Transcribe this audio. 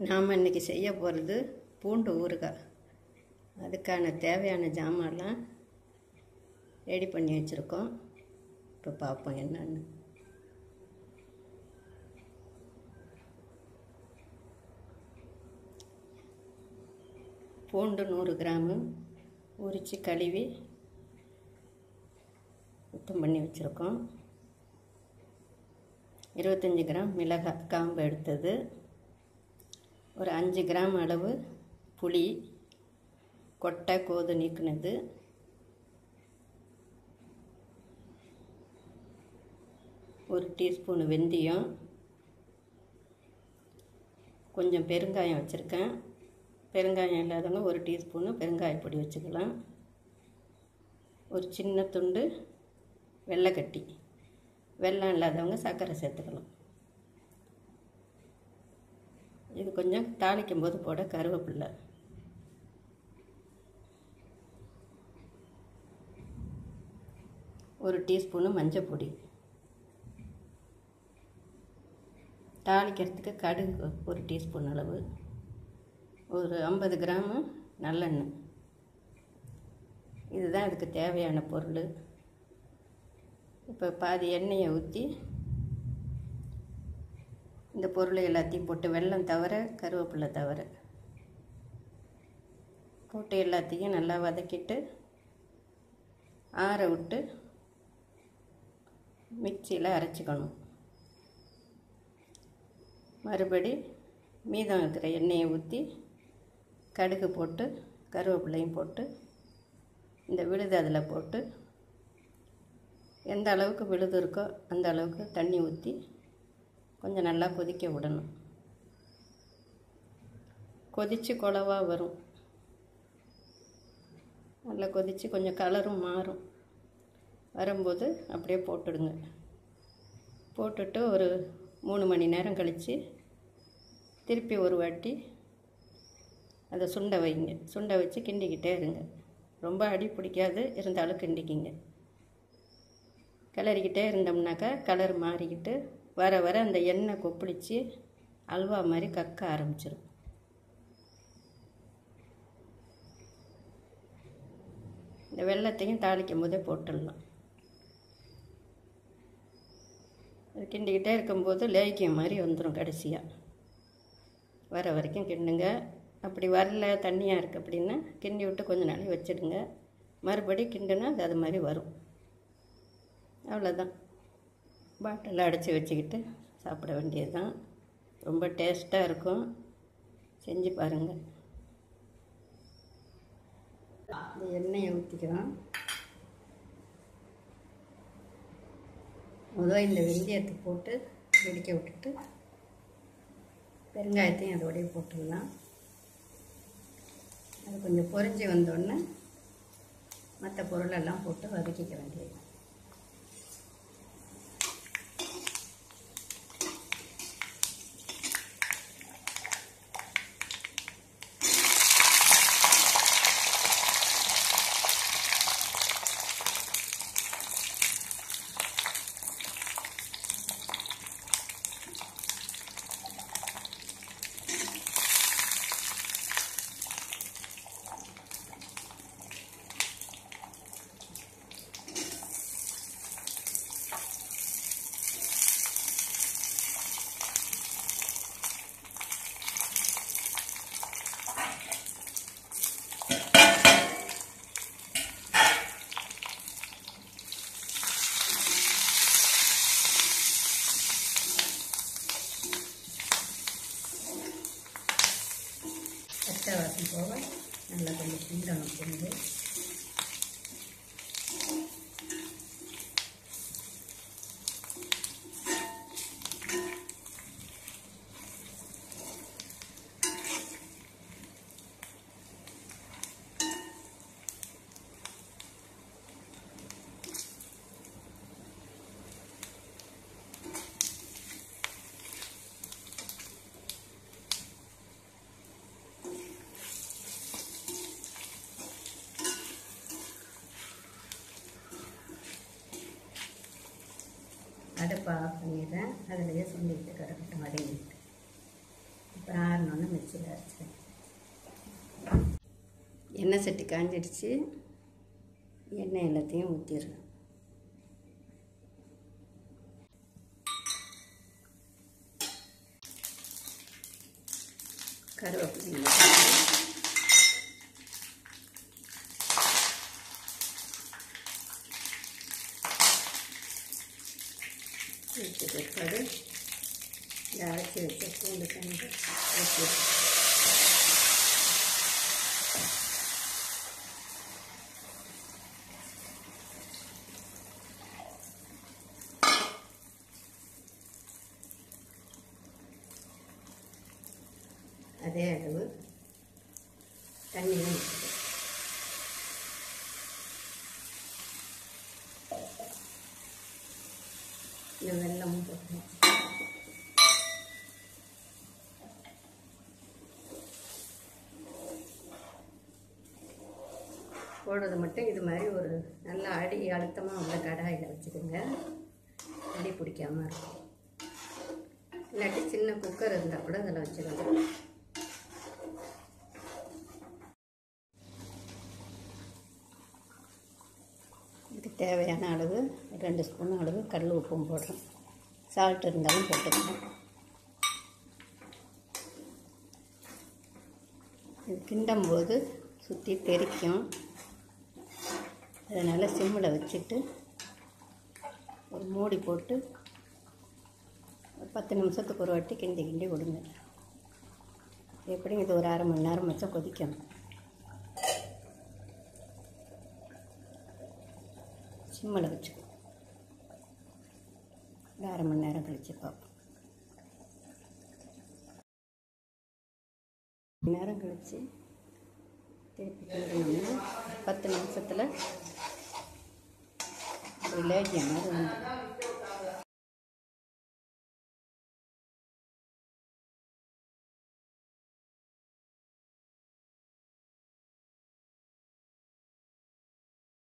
நாம் இன்றைக்கி செய்ய போகிறது பூண்டு ஊறுகாய் அதுக்கான தேவையான ஜாமான்லாம் ரெடி பண்ணி வச்சுருக்கோம் இப்போ பார்ப்போம் என்னன்னு பூண்டு நூறு கிராமு உரித்து கழுவி சுத்தம் பண்ணி வச்சுருக்கோம் இருபத்தஞ்சி கிராம் மிளகாய் காம்பு எடுத்தது ஒரு அஞ்சு கிராம் அளவு புளி கொட்டை கோது நீக்குனது ஒரு டீஸ்பூன் வெந்தயம் கொஞ்சம் பெருங்காயம் வச்சுருக்கேன் பெருங்காயம் இல்லாதவங்க ஒரு டீஸ்பூனு பெருங்காயப்பொடி வச்சுக்கலாம் ஒரு சின்ன துண்டு வெள்ளைக்கட்டி வெல்லம் இல்லாதவங்க சர்க்கரை சேர்த்துக்கலாம் இது கொஞ்சம் தாளிக்கும் போது போட கருவேப்பில்லை ஒரு டீஸ்பூனு மஞ்சள் பொடி தாளிக்கிறதுக்கு கடுகு ஒரு டீஸ்பூன் அளவு ஒரு ஐம்பது கிராமு நல்லெண்ணெய் இதுதான் அதுக்கு தேவையான பொருள் இப்போ பாதி எண்ணெயை ஊற்றி இந்த பொருளை எல்லாத்தையும் போட்டு வெல்லம் தவிர கருவேப்பிலை தவிர போட்டு எல்லாத்தையும் நல்லா வதக்கிட்டு ஆற விட்டு மிக்சியில் அரைச்சிக்கணும் மறுபடி மீதம் இருக்கிற எண்ணெயை ஊற்றி கடுகு போட்டு கருவேப்பிலையும் போட்டு இந்த விழுது அதில் போட்டு எந்த அளவுக்கு விழுது இருக்கோ அந்த அளவுக்கு தண்ணி ஊற்றி கொஞ்சம் நல்லா கொதிக்க விடணும் கொதித்து குழவா வரும் நல்லா கொதித்து கொஞ்சம் கலரும் மாறும் வரும்போது அப்படியே போட்டுடுங்க போட்டுட்டு ஒரு மூணு மணி நேரம் கழித்து திருப்பி ஒரு வாட்டி அதை சுண்ட வைங்க சுண்ட வச்சு கிண்டிக்கிட்டே இருங்க ரொம்ப அடி பிடிக்காது இருந்தாலும் கிண்டிக்கிங்க கிளறிக்கிட்டே இருந்தோம்னாக்கா கலர் மாறிக்கிட்டு வர வர அந்த எண்ணெய் கொப்பளிச்சு அல்வா மாதிரி கக்க ஆரம்பிச்சிடும் இந்த வெள்ளத்தையும் தாளிக்கும் போதே போட்டுடலாம் அது கிண்டிக்கிட்டே இருக்கும்போது லேக்கியம் மாதிரி வந்துடும் கடைசியாக வர வரைக்கும் கிண்டுங்க அப்படி வரல தண்ணியாக இருக்குது அப்படின்னா கிண்டி விட்டு கொஞ்ச நாளைக்கு வச்சிடுங்க மறுபடி கிண்டுனா அது அது மாதிரி வரும் அவ்வளோதான் பாட்டிலில் அடைச்சி வச்சுக்கிட்டு சாப்பிட வேண்டியது தான் ரொம்ப டேஸ்ட்டாக இருக்கும் செஞ்சு பாருங்கள் இந்த எண்ணெயை ஊற்றிக்கலாம் முதல் இந்த வெந்தயத்தை போட்டு வெடிக்க விட்டுட்டு பெருங்காயத்தையும் அதோடய போட்டுடலாம் அது கொஞ்சம் பொரிஞ்சு வந்தோடனே மற்ற பொருளெல்லாம் போட்டு வதக்கிக்க வேண்டியது பச்சை வாசம் போக நல்லா கொஞ்சம் கிண்டணும் கொண்டு அடுப்பை ஆஃப் பண்ணிடுறேன் அதிலேயே சொல்லிட்டு கிடக்கட்டும் வதங்கிட்டு அப்புறம் ஆறணுன்னு மிக்சியில் அரைச்சிக்கிறேன் எண்ணெய் சட்டி காஞ்சிடுச்சு எண்ணெய் எல்லாத்தையும் ஊற்றிடுறேன் கருவேப்பிலை வச்ச பிற்பாடு இந்த அரைச்சி வச்ச பூண்டு கண்டு ஊற்றி அதே அளவு தண்ணியும் ஊற்றுறேன் இந்த வெல்லமும் போட்டேன் போடுறது மட்டும் இது மாதிரி ஒரு நல்ல அடி அழுத்தமாக உள்ள கடாயில் வச்சுக்கோங்க அடி பிடிக்காம இருக்கும் இல்லாட்டி சின்ன குக்கர் இருந்தால் கூட அதில் வச்சுக்கோங்க இதுக்கு தேவையான அளவு ரெண்டு ஸ்பூன் அளவு கல் உப்பும் போடுறோம் சால்ட் இருந்தாலும் போட்டுக்கலாம் இது கிண்டும் போது சுற்றி தெறிக்கும் அதனால் சிம்மில் வச்சுட்டு ஒரு மூடி போட்டு ஒரு பத்து நிமிஷத்துக்கு ஒரு வாட்டி கிண்டி கிண்டி விடுங்க எப்படியும் இது ஒரு அரை மணி நேரம் வச்சா கொதிக்கணும் சிம்மில் வச்சுக்கோ ஒரு அரை மணி நேரம் கழிச்சு பார்ப்போம் மணி நேரம் கழிச்சு திருப்பி கிண்டணும்னா பத்து நிமிஷத்தில் ஒரு லேகிய மாதிரி வந்துடும்